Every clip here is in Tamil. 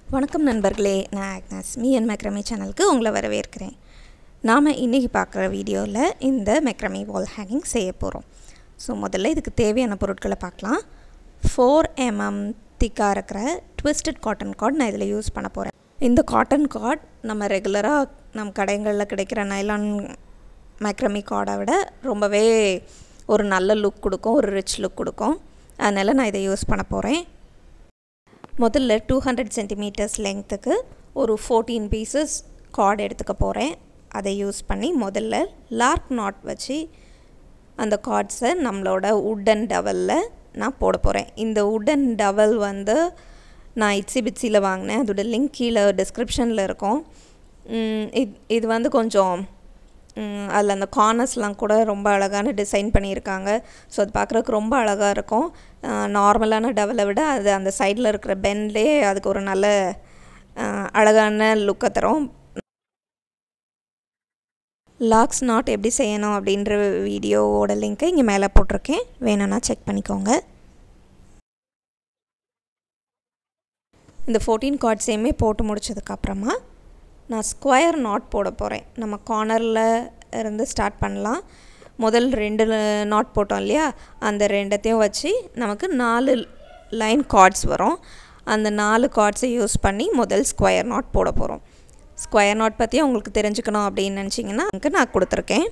வணக்கம் நண்பர்களே நான் ஆக்னஸ் மீ அண்ட் மெக்ரமி சேனலுக்கு உங்களை வரவேற்கிறேன் நாம் இன்றைக்கி பார்க்குற வீடியோவில் இந்த மெக்ரமி வால் ஹேங்கிங் செய்ய போகிறோம் ஸோ முதல்ல இதுக்கு தேவையான பொருட்களை பார்க்கலாம் ஃபோர் எம்எம் திக்காக இருக்கிற ட்விஸ்டட் காட்டன் கார்ட் நான் இதில் யூஸ் பண்ண போகிறேன் இந்த காட்டன் கார்ட் நம்ம ரெகுலராக நம்ம கடைகளில் கிடைக்கிற நைலான் மெக்ரமி கார்டை விட ரொம்பவே ஒரு நல்ல லுக் கொடுக்கும் ஒரு ரிச் லுக் கொடுக்கும் அதனால் நான் இதை யூஸ் பண்ண போகிறேன் முதல்ல டூ ஹண்ட்ரட் சென்டிமீட்டர்ஸ் லெங்க்த்துக்கு ஒரு ஃபோர்டீன் பீசஸ் கார்டு எடுத்துக்க போகிறேன் அதை யூஸ் பண்ணி முதல்ல லார்க் நாட் வச்சு அந்த கார்ட்ஸை நம்மளோட உட்டன் டவலில் நான் போட போகிறேன் இந்த உட்டன் டவல் வந்து நான் இட்ஸி பிட்ஸியில் வாங்கினேன் அதோட லிங்க் கீழே டிஸ்கிரிப்ஷனில் இருக்கும் இது இது வந்து கொஞ்சம் அதில் அந்த கார்னர்ஸ்லாம் கூட ரொம்ப அழகான டிசைன் பண்ணியிருக்காங்க ஸோ அது பார்க்குறதுக்கு ரொம்ப அழகாக இருக்கும் நார்மலான டவலை விட அது அந்த சைடில் இருக்கிற பென்லே அதுக்கு ஒரு நல்ல அழகான லுக்கை தரும் லாக்ஸ் நாட் எப்படி செய்யணும் அப்படின்ற வீடியோவோட லிங்க்கை இங்கே மேலே போட்டிருக்கேன் வேணும்னா செக் பண்ணிக்கோங்க இந்த ஃபோர்டீன் கார்ட்ஸையுமே போட்டு முடிச்சதுக்கப்புறமா நான் ஸ்கொயர் நாட் போட போகிறேன் நம்ம கார்னரில் இருந்து ஸ்டார்ட் பண்ணலாம் முதல் ரெண்டு நாட் போட்டோம் இல்லையா அந்த ரெண்டத்தையும் வச்சு நமக்கு நாலு லைன் கார்ட்ஸ் வரும் அந்த நாலு கார்ட்ஸை யூஸ் பண்ணி முதல் ஸ்கொயர் நாட் போட போகிறோம் ஸ்கொயர் நாட் பற்றி உங்களுக்கு தெரிஞ்சுக்கணும் அப்படின்னு நினச்சிங்கன்னா அங்கே நான் கொடுத்துருக்கேன்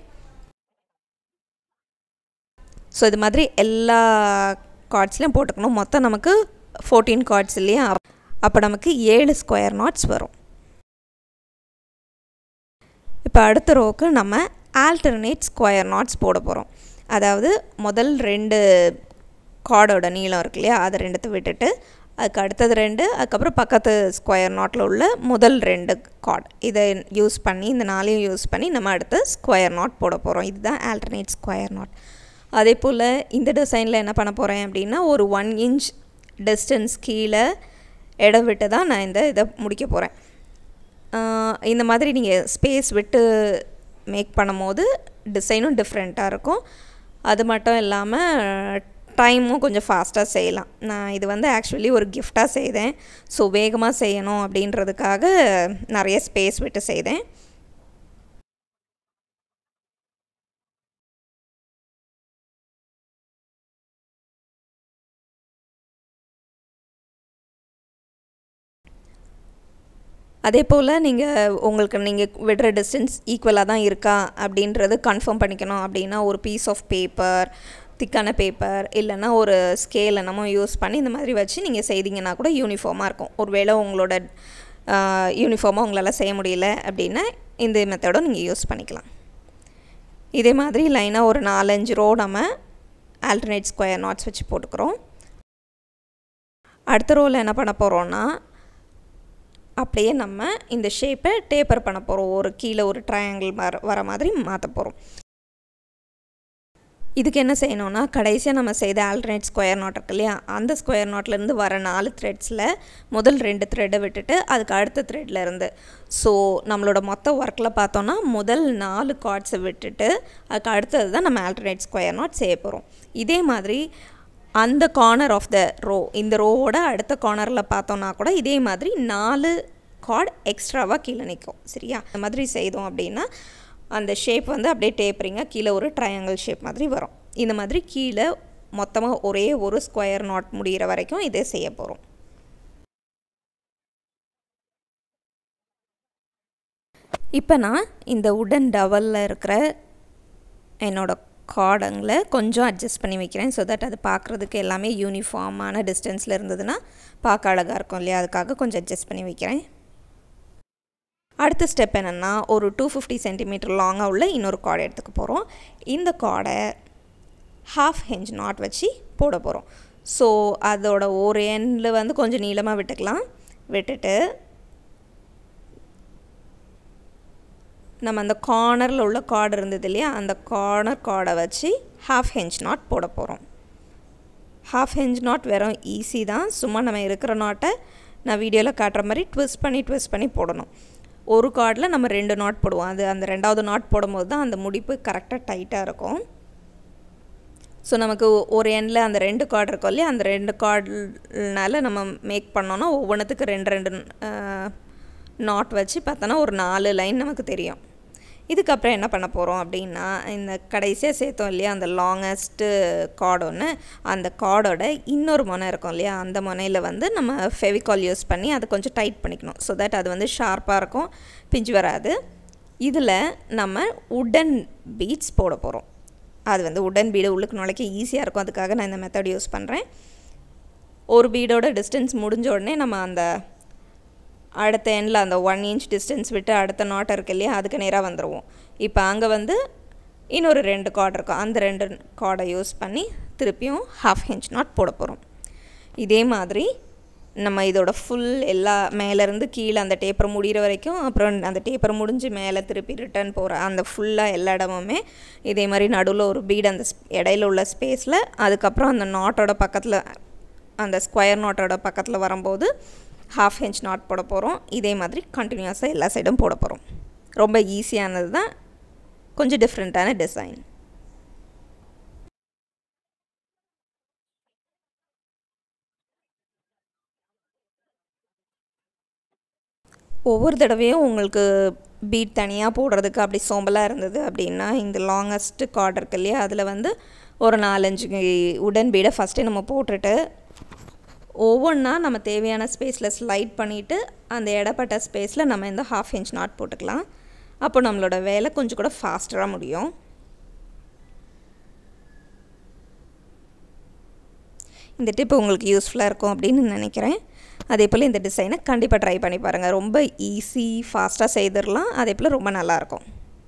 ஸோ இது மாதிரி எல்லா கார்ட்ஸ்லையும் போட்டுக்கணும் மொத்தம் நமக்கு ஃபோர்டீன் கார்ட்ஸ் இல்லையா அப்போ நமக்கு ஏழு ஸ்கொயர் நாட்ஸ் வரும் இப்போ அடுத்த ரோவுக்கு நம்ம ஆல்டர்னேட் ஸ்கொயர் நாட்ஸ் போட போகிறோம் அதாவது முதல் ரெண்டு கார்டோட நீளம் இருக்கு இல்லையா அதை ரெண்டுத்தை விட்டுட்டு அதுக்கு அடுத்தது ரெண்டு அதுக்கப்புறம் பக்கத்து ஸ்கொயர் நாட்டில் உள்ள முதல் ரெண்டு கார்டு இதை யூஸ் பண்ணி இந்த நாளையும் யூஸ் பண்ணி நம்ம அடுத்து ஸ்கொயர் நாட் போட போகிறோம் இதுதான் ஆல்டர்னேட் ஸ்கொயர் நாட் அதே போல் இந்த டிசைனில் என்ன பண்ண போகிறேன் அப்படின்னா ஒரு ஒன் இன்ச் டிஸ்டன்ஸ் கீழே இடம் விட்டு தான் நான் இந்த இதை முடிக்க போகிறேன் இந்த மாதிரி நீங்கள் ஸ்பேஸ் விட்டு மேக் பண்ணும்போது டிசைனும் டிஃப்ரெண்ட்டாக இருக்கும் அது மட்டும் இல்லாமல் டைமும் கொஞ்சம் ஃபாஸ்ட்டாக செய்யலாம் நான் இது வந்து ஆக்சுவலி ஒரு கிஃப்டாக செய்தேன் ஸோ வேகமாக செய்யணும் அப்படின்றதுக்காக நிறைய ஸ்பேஸ் விட்டு செய்தேன் அதே போல் நீங்கள் உங்களுக்கு நீங்கள் விடுற டிஸ்டன்ஸ் ஈக்குவலாக தான் இருக்கா அப்படின்றது கன்ஃபார்ம் பண்ணிக்கணும் அப்படின்னா ஒரு பீஸ் ஆஃப் பேப்பர் திக்கான பேப்பர் இல்லைன்னா ஒரு ஸ்கேல் என்னமோ யூஸ் பண்ணி இந்த மாதிரி வச்சு நீங்கள் செய்தீங்கன்னா கூட யூனிஃபார்மாக இருக்கும் ஒருவேளை உங்களோட யூனிஃபார்மாக உங்களால் செய்ய முடியல அப்படின்னா இந்த மெத்தடும் நீங்கள் யூஸ் பண்ணிக்கலாம் இதே மாதிரி லைனாக ஒரு நாலஞ்சு ரோ நம்ம ஆல்டர்னேட் ஸ்கொயர் நாட்ஸ் வச்சு போட்டுக்கிறோம் அடுத்த ரோவில் என்ன பண்ண போகிறோன்னா அப்படியே நம்ம இந்த ஷேப்பை டேப்பர் பண்ண போகிறோம் ஒரு கீழே ஒரு ட்ரையாங்கிள் வர வர மாதிரி மாற்ற போகிறோம் இதுக்கு என்ன செய்யணும்னா கடைசியாக நம்ம செய்த ஆல்டர்னேட் ஸ்கொயர் நாட் இருக்கு இல்லையா அந்த ஸ்கொயர் நாட்லேருந்து வர நாலு த்ரெட்ஸில் முதல் ரெண்டு த்ரெட்டை விட்டுட்டு அதுக்கு அடுத்த த்ரெட்டில் இருந்து ஸோ நம்மளோட மொத்த ஒர்க்கில் பார்த்தோன்னா முதல் நாலு கார்ட்ஸை விட்டுட்டு அதுக்கு அடுத்தது தான் நம்ம ஆல்டர்னேட் ஸ்கொயர் நாட் செய்ய போகிறோம் இதே மாதிரி அந்த கார்னர் ஆஃப் த ரோ இந்த ரோவோட அடுத்த கார்னரில் பார்த்தோன்னா கூட இதே மாதிரி நாலு கார்டு எக்ஸ்ட்ராவாக கீழே நிற்கும் சரியா இந்த மாதிரி செய்தோம் அப்படின்னா அந்த ஷேப் வந்து அப்படியே டேப்பரிங்காக கீழே ஒரு ட்ரையாங்கிள் ஷேப் மாதிரி வரும் இந்த மாதிரி கீழே மொத்தமாக ஒரே ஒரு ஸ்கொயர் நாட் முடிகிற வரைக்கும் இதே செய்ய போகிறோம் இப்போ நான் இந்த உடன் டவலில் இருக்கிற என்னோடய கார்டுங்களை கொஞ்சம் அட்ஜஸ்ட் பண்ணி வைக்கிறேன் ஸோ தட் அது பார்க்குறதுக்கு எல்லாமே யூனிஃபார்மான டிஸ்டன்ஸில் இருந்ததுன்னா பார்க்க அழகாக இருக்கும் இல்லையா அதுக்காக கொஞ்சம் அட்ஜஸ்ட் பண்ணி வைக்கிறேன் அடுத்த ஸ்டெப் என்னென்னா ஒரு டூ ஃபிஃப்டி சென்டிமீட்டர் லாங்காக உள்ள இன்னொரு கார்டு எடுத்துக்க போகிறோம் இந்த கார்டை ஹாஃப் ஹெஞ்ச் நாட் வச்சு போட போகிறோம் ஸோ அதோட ஒரு எண்டில் வந்து கொஞ்சம் நீளமாக விட்டுக்கலாம் விட்டுட்டு நம்ம அந்த கார்னரில் உள்ள கார்டு இருந்தது இல்லையா அந்த கார்னர் கார்டை வச்சு ஹாஃப் ஹெஞ்ச் நாட் போட போகிறோம் ஹாஃப் ஹெஞ்ச் நாட் வெறும் ஈஸி தான் சும்மா நம்ம இருக்கிற நாட்டை நான் வீடியோவில் காட்டுற மாதிரி ட்விஸ்ட் பண்ணி ட்விஸ்ட் பண்ணி போடணும் ஒரு கார்டில் நம்ம ரெண்டு நாட் போடுவோம் அது அந்த ரெண்டாவது நாட் போடும்போது தான் அந்த முடிப்பு கரெக்டாக டைட்டாக இருக்கும் ஸோ நமக்கு ஒரு எண்டில் அந்த ரெண்டு கார்டு இருக்கும் இல்லையா அந்த ரெண்டு கார்டுனால நம்ம மேக் பண்ணோன்னா ஒவ்வொன்றுத்துக்கு ரெண்டு ரெண்டு நாட் வச்சு பார்த்தோன்னா ஒரு நாலு லைன் நமக்கு தெரியும் இதுக்கப்புறம் என்ன பண்ண போகிறோம் அப்படின்னா இந்த கடைசியாக சேர்த்தோம் இல்லையா அந்த லாங்கஸ்ட்டு கார்டு ஒன்று அந்த கார்டோட இன்னொரு முனை இருக்கும் இல்லையா அந்த முனையில் வந்து நம்ம ஃபெவிகால் யூஸ் பண்ணி அதை கொஞ்சம் டைட் பண்ணிக்கணும் ஸோ தட் அது வந்து ஷார்ப்பாக இருக்கும் பிஞ்சு வராது இதில் நம்ம உடன் பீட்ஸ் போட போகிறோம் அது வந்து உடன் பீடு உள்ளுக்கு நுழைக்க ஈஸியாக இருக்கும் அதுக்காக நான் இந்த மெத்தட் யூஸ் பண்ணுறேன் ஒரு பீடோட டிஸ்டன்ஸ் முடிஞ்ச உடனே நம்ம அந்த அடுத்த எண்டில் அந்த ஒன் இன்ச் டிஸ்டன்ஸ் விட்டு அடுத்த நாட் இருக்கு இல்லையா அதுக்கு நேராக வந்துடுவோம் இப்போ அங்கே வந்து இன்னொரு ரெண்டு கார்டு இருக்கும் அந்த ரெண்டு கார்டை யூஸ் பண்ணி திருப்பியும் ஹாஃப் இன்ச் நாட் போட போகிறோம் இதே மாதிரி நம்ம இதோட ஃபுல் எல்லா மேலேருந்து கீழே அந்த டேப்பர் முடிகிற வரைக்கும் அப்புறம் அந்த டேப்பர் முடிஞ்சு மேலே திருப்பி ரிட்டர்ன் போகிற அந்த ஃபுல்லாக எல்லா இடமுமே இதே மாதிரி நடுவில் ஒரு பீடு அந்த இடையில உள்ள ஸ்பேஸில் அதுக்கப்புறம் அந்த நாட்டோட பக்கத்தில் அந்த ஸ்கொயர் நாட்டோட பக்கத்தில் வரும்போது ஹாஃப் இன்ச் நாட் போட போகிறோம் இதே மாதிரி கண்டினியூஸாக எல்லா சைடும் போட போகிறோம் ரொம்ப ஈஸியானது தான் கொஞ்சம் டிஃப்ரெண்ட்டான டிசைன் ஒவ்வொரு தடவையும் உங்களுக்கு பீட் தனியாக போடுறதுக்கு அப்படி சோம்பலாக இருந்தது அப்படின்னா இந்த லாங்கஸ்ட்டு கார்டு இருக்கு இல்லையா அதில் வந்து ஒரு நாலஞ்சு உடன் பீடை ஃபஸ்ட்டே நம்ம போட்டுட்டு ஒவ்வொன்றா நம்ம தேவையான ஸ்பேஸில் ஸ்லைட் பண்ணிவிட்டு அந்த இடப்பட்ட ஸ்பேஸில் நம்ம இந்த ஹாஃப் இன்ச் நாட் போட்டுக்கலாம் அப்போ நம்மளோட வேலை கொஞ்சம் கூட ஃபாஸ்டராக முடியும் இந்த டிப் உங்களுக்கு யூஸ்ஃபுல்லாக இருக்கும் அப்படின்னு நினைக்கிறேன் அதே போல் இந்த டிசைனை கண்டிப்பாக ட்ரை பண்ணி பாருங்கள் ரொம்ப ஈஸி ஃபாஸ்ட்டாக செய்திடலாம் அதே போல் ரொம்ப நல்லாயிருக்கும்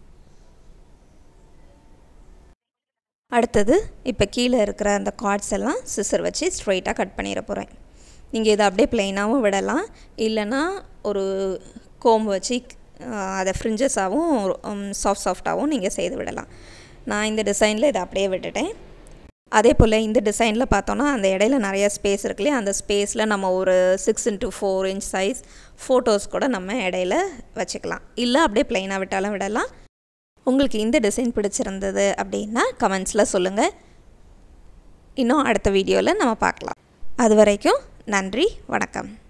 அடுத்தது இப்போ கீழே இருக்கிற அந்த கார்ட்ஸ் எல்லாம் சிசர் வச்சு ஸ்ட்ரைட்டாக கட் பண்ணிட போகிறேன் நீங்கள் இதை அப்படியே ப்ளைனாகவும் விடலாம் இல்லைன்னா ஒரு கோம்பு வச்சு அதை ஃப்ரிஞ்சஸாகவும் சாஃப்ட் சாஃப்டாகவும் நீங்கள் செய்து விடலாம் நான் இந்த டிசைனில் இதை அப்படியே விட்டுட்டேன் அதே போல் இந்த டிசைனில் பார்த்தோன்னா அந்த இடையில நிறைய ஸ்பேஸ் இருக்குல்லையே அந்த ஸ்பேஸில் நம்ம ஒரு six into four inch size photos கூட நம்ம இடையில வச்சுக்கலாம் இல்லை அப்படியே ப்ளைனாக விட்டாலும் விடலாம் உங்களுக்கு இந்த டிசைன் பிடிச்சிருந்தது அப்படின்னா கமெண்ட்ஸில் சொல்லுங்கள் இன்னும் அடுத்த வீடியோவில் நம்ம பார்க்கலாம் அது வரைக்கும் நன்றி வணக்கம்